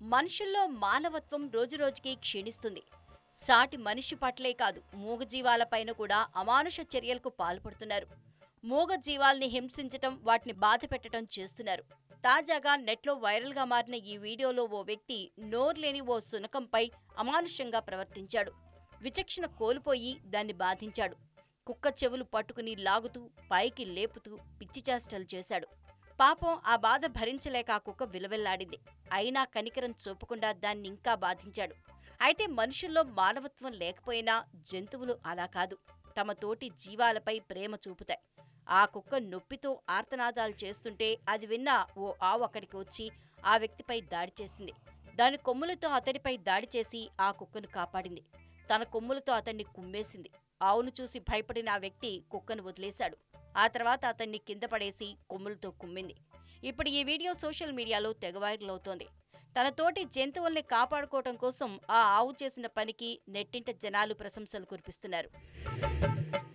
మనుషుల్లో మానవత్వం రోజురోజుకి క్షీణిస్తుంది సాటి మనిషి పట్లే కాదు మూగజీవాలపైన కూడా అమానుష చర్యలకు పాల్పడుతున్నారు మూగ జీవాల్ని హింసించటం వాటిని బాధ పెట్టడం చేస్తున్నారు తాజాగా నెట్లో వైరల్గా మారిన ఈ వీడియోలో ఓ వ్యక్తి నోర్లేని ఓ శునకంపై అమానుషంగా ప్రవర్తించాడు విచక్షణ కోల్పోయి దాన్ని బాధించాడు కుక్క చెవులు పట్టుకుని లాగుతూ పైకి లేపుతూ పిచ్చి చేష్టలు చేశాడు పాపం ఆ బాధ భరించలేక ఆ కుక్క విలవెల్లాడింది అయినా కనికరం చూపకుండా దాన్ని ఇంకా బాధించాడు అయితే మనుషుల్లో మానవత్వం లేకపోయినా జంతువులు అలా కాదు తమ తోటి జీవాలపై ప్రేమ చూపుతాయి ఆ కుక్క నొప్పితో ఆర్తనాదాలు చేస్తుంటే అది విన్న ఓ ఆవు అక్కడికి వచ్చి ఆ వ్యక్తిపై దాడి చేసింది దాని కొమ్ములతో అతడిపై దాడి చేసి ఆ కుక్కను కాపాడింది తన కొమ్ములతో అతన్ని కుమ్మేసింది ఆవును చూసి భయపడిన ఆ వ్యక్తి కుక్కను వదిలేశాడు ఆ తర్వాత అతన్ని కింద పడేసి కొమ్ములతో కుమ్మింది ఇప్పుడు ఈ వీడియో సోషల్ మీడియాలో తెగ వైరల్ అవుతోంది తన తోటి జంతువుల్ని కాపాడుకోవటం కోసం ఆ ఆవు చేసిన పనికి నెట్టింట జనాలు ప్రశంసలు కురిపిస్తున్నారు